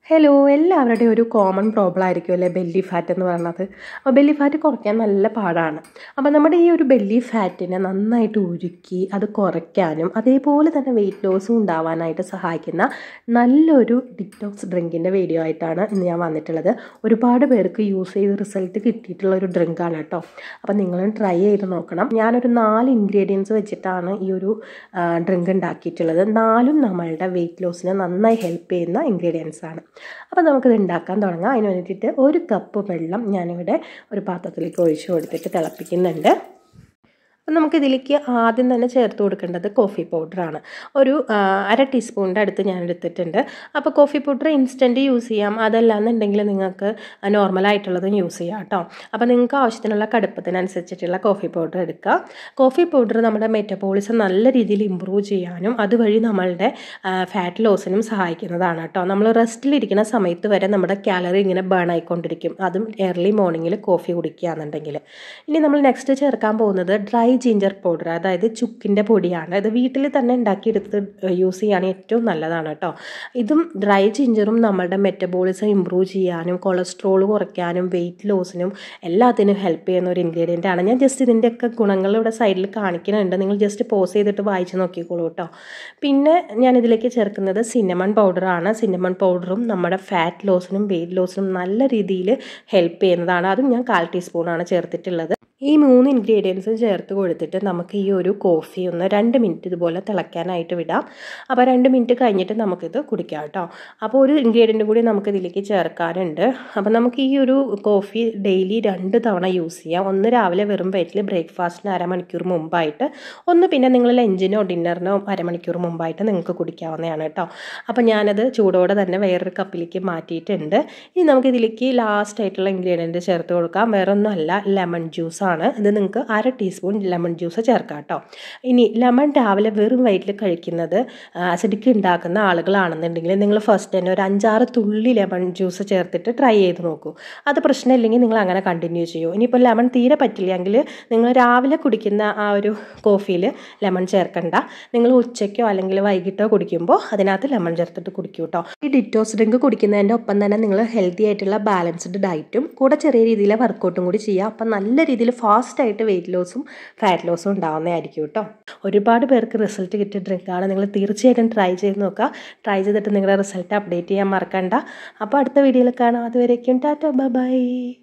hello എല്ലാവരുടെയും ഒരു common problem ആയിരിക്കും അല്ലേ ബെല്ലി ഫാറ്റ് എന്ന് പറയുന്നത് അപ്പോൾ ബെല്ലി ഫാറ്റ് കുറയ്ക്കാൻ നല്ല പാടാണ് അപ്പോൾ നമ്മുടെ ഈ ഒരു ബെല്ലി ഫാറ്റിനെ നന്നായിട്ട് ഉരുക്കി അത് കുറയ്ക്കാനും അതേപോലെ തന്നെ വെയിറ്റ് ലോസും ഉണ്ടാവാനായിട്ട് സഹായിക്കുന്ന നല്ലൊരു ഡിറ്റോക്സ് ഡ്രിങ്കിൻ്റെ വീഡിയോ ആയിട്ടാണ് ഇന്ന് ഞാൻ വന്നിട്ടുള്ളത് ഒരുപാട് പേർക്ക് യൂസ് ചെയ്ത് റിസൾട്ട് കിട്ടിയിട്ടുള്ള ഒരു ഡ്രിങ്കാണ് കേട്ടോ അപ്പോൾ നിങ്ങളും ട്രൈ ചെയ്ത് നോക്കണം ഞാനൊരു നാല് ഇൻഗ്രീഡിയൻസ് വെച്ചിട്ടാണ് ഈ ഒരു ഡ്രിങ്ക് ഉണ്ടാക്കിയിട്ടുള്ളത് നാലും നമ്മളുടെ വെയിറ്റ് ലോസിന് നന്നായി ഹെൽപ്പ് ചെയ്യുന്ന ഇൻഗ്രീഡിയൻസ് ആണ് അപ്പോൾ നമുക്കിത് ഉണ്ടാക്കാൻ തുടങ്ങാം അതിന് വേണ്ടിയിട്ട് ഒരു കപ്പ് വെള്ളം ഞാനിവിടെ ഒരു പാത്രത്തിലേക്ക് ഒഴിച്ചു കൊടുത്തിട്ട് തിളപ്പിക്കുന്നുണ്ട് അപ്പം നമുക്കിതിലേക്ക് ആദ്യം തന്നെ ചേർത്ത് കൊടുക്കേണ്ടത് കോഫി പൗഡറാണ് ഒരു അര ടീസ്പൂണിൻ്റെ അടുത്ത് ഞാൻ എടുത്തിട്ടുണ്ട് അപ്പോൾ കോഫി പൗഡർ ഇൻസ്റ്റൻറ്റ് യൂസ് ചെയ്യാം അതല്ലാന്നുണ്ടെങ്കിൽ നിങ്ങൾക്ക് നോർമലായിട്ടുള്ളതും യൂസ് ചെയ്യാം കേട്ടോ അപ്പോൾ നിങ്ങൾക്ക് ആവശ്യത്തിനുള്ള കടുപ്പത്തിനനുസരിച്ചിട്ടുള്ള കോഫി പൗഡർ എടുക്കുക കോഫി പൗഡർ നമ്മുടെ മെറ്റബോളിസം നല്ല രീതിയിൽ ഇമ്പ്രൂവ് ചെയ്യാനും അതുവഴി നമ്മളുടെ ഫാറ്റ് ലോസിനും സഹായിക്കുന്നതാണ് കേട്ടോ നമ്മൾ റെസ്റ്റിലിരിക്കുന്ന സമയത്ത് വരെ നമ്മുടെ കാലറി ഇങ്ങനെ ബേൺ ആയിക്കൊണ്ടിരിക്കും അതും ഏർലി മോർണിംഗിൽ കോഫി കുടിക്കുകയാണെന്നുണ്ടെങ്കിൽ ഇനി നമ്മൾ നെക്സ്റ്റ് ചേർക്കാൻ പോകുന്നത് ഡ്രൈ ജിഞ്ചർ പൗഡർ അതായത് ചുക്കിൻ്റെ പൊടിയാണ് ഇത് വീട്ടിൽ തന്നെ ഉണ്ടാക്കിയെടുത്ത് യൂസ് ചെയ്യുകയാണെങ്കിൽ ഏറ്റവും നല്ലതാണ് കേട്ടോ ഇതും ഡ്രൈ ജിഞ്ചറും നമ്മളുടെ മെറ്റബോളിസം ഇമ്പ്രൂവ് ചെയ്യാനും കൊളസ്ട്രോൾ കുറയ്ക്കാനും വെയിറ്റ് ലോസിനും എല്ലാത്തിനും ഹെൽപ്പ് ചെയ്യുന്ന ഒരു ഇൻഗ്രീഡിയൻ്റ് ആണ് ഞാൻ ജസ്റ്റ് ഇതിൻ്റെയൊക്കെ ഗുണങ്ങൾ ഇവിടെ സൈഡിൽ കാണിക്കുന്നുണ്ട് നിങ്ങൾ ജസ്റ്റ് പോസ് ചെയ്തിട്ട് വായിച്ച് നോക്കിക്കോളൂ കേട്ടോ പിന്നെ ഞാൻ ഇതിലേക്ക് ചേർക്കുന്നത് സിന്നമൺ പൗഡറാണ് സിന്നമൺ പൗഡറും നമ്മുടെ ഫാറ്റ് ലോസിനും വെയിറ്റ് ലോസിനും നല്ല രീതിയിൽ ഹെൽപ്പ് ചെയ്യുന്നതാണ് അതും ഞാൻ കാൽ ടീസ്പൂണാണ് ചേർത്തിട്ടുള്ളത് ഈ മൂന്ന് ഇൻഗ്രീഡിയൻസും ചേർത്ത് കൊടുത്തിട്ട് നമുക്ക് ഈ ഒരു കോഫി ഒന്ന് രണ്ട് മിനിറ്റ് ഇതുപോലെ തിളയ്ക്കാനായിട്ട് വിടാം അപ്പോൾ രണ്ട് മിനിറ്റ് കഴിഞ്ഞിട്ട് നമുക്കിത് കുടിക്കാം കേട്ടോ അപ്പോൾ ഒരു ഇൻഗ്രീഡിയൻറ്റ് കൂടി നമുക്ക് ഇതിലേക്ക് ചേർക്കാനുണ്ട് അപ്പോൾ നമുക്ക് ഈ ഒരു കോഫി ഡെയിലി രണ്ട് തവണ യൂസ് ചെയ്യാം ഒന്ന് രാവിലെ വെറും വയറ്റിൽ ബ്രേക്ക്ഫാസ്റ്റിന് അരമണിക്കൂർ മുമ്പായിട്ട് ഒന്ന് പിന്നെ നിങ്ങൾ ലഞ്ചിനോ ഡിന്നറിനോ അരമണിക്കൂർ മുമ്പായിട്ട് നിങ്ങൾക്ക് കുടിക്കാവുന്നതാണ് കേട്ടോ അപ്പോൾ ഞാനത് ചൂടോടെ തന്നെ വേറൊരു കപ്പിലേക്ക് മാറ്റിയിട്ടുണ്ട് ഇനി നമുക്ക് ഇതിലേക്ക് ലാസ്റ്റ് ആയിട്ടുള്ള ഇൻഗ്രീഡിയൻറ്റ് ചേർത്ത് കൊടുക്കാം വേറൊന്നുമല്ല ലെമൺ ജ്യൂസാണ് ആണ് ഇത് നിങ്ങൾക്ക് അര ടീസ്പൂൺ ലെമൺ ജ്യൂസ് ചേർക്കാം കേട്ടോ ഇനി ലെമൺ രാവിലെ വെറും വയറ്റിൽ കഴിക്കുന്നത് അസിഡിക്ക് ഉണ്ടാക്കുന്ന ആളുകളാണെന്നുണ്ടെങ്കിൽ നിങ്ങൾ ഫസ്റ്റ് തന്നെ ഒരു അഞ്ചാറ് തുള്ളി ലെമൺ ജ്യൂസ് ചേർത്തിട്ട് ട്രൈ ചെയ്ത് നോക്കൂ അത് പ്രശ്നമില്ലെങ്കിൽ നിങ്ങൾ അങ്ങനെ കണ്ടിന്യൂ ചെയ്യൂ ഇനിയിപ്പോൾ ലെമൺ തീരെ പറ്റില്ലെങ്കിൽ നിങ്ങൾ രാവിലെ കുടിക്കുന്ന ആ ഒരു കോഫിയിൽ ലെമൺ ചേർക്കണ്ട നിങ്ങൾ ഉച്ചയ്ക്കോ അല്ലെങ്കിൽ വൈകിട്ടോ കുടിക്കുമ്പോൾ അതിനകത്ത് ലെമൺ ചേർത്തിട്ട് കുടിക്കൂ കേട്ടോ ഈ ഡിറ്റോസ് ഡ്രിങ്ക് കുടിക്കുന്നതിൻ്റെ ഒപ്പം തന്നെ നിങ്ങൾ ഹെൽത്തി ആയിട്ടുള്ള ബാലൻസ്ഡ് ഡയറ്റും കൂടെ ചെറിയ രീതിയിലെ വർക്കൗട്ടും കൂടി ചെയ്യുക അപ്പം നല്ല രീതിയിൽ ഫാസ്റ്റായിട്ട് വെയിറ്റ് ലോസും ഫാറ്റ് ലോസും ഉണ്ടാവുന്നതായിരിക്കും കേട്ടോ ഒരുപാട് പേർക്ക് റിസൾട്ട് കിട്ടിയ ഡ്രിങ്കാണ് നിങ്ങൾ തീർച്ചയായിട്ടും ട്രൈ ചെയ്ത് നോക്കുക ട്രൈ ചെയ്തിട്ട് നിങ്ങളുടെ റിസൾട്ട് അപ്ഡേറ്റ് ചെയ്യാൻ മറക്കണ്ട അപ്പോൾ അടുത്ത വീഡിയോയിൽ കാണാം അതുവരേക്കും ടാറ്റ ബൈ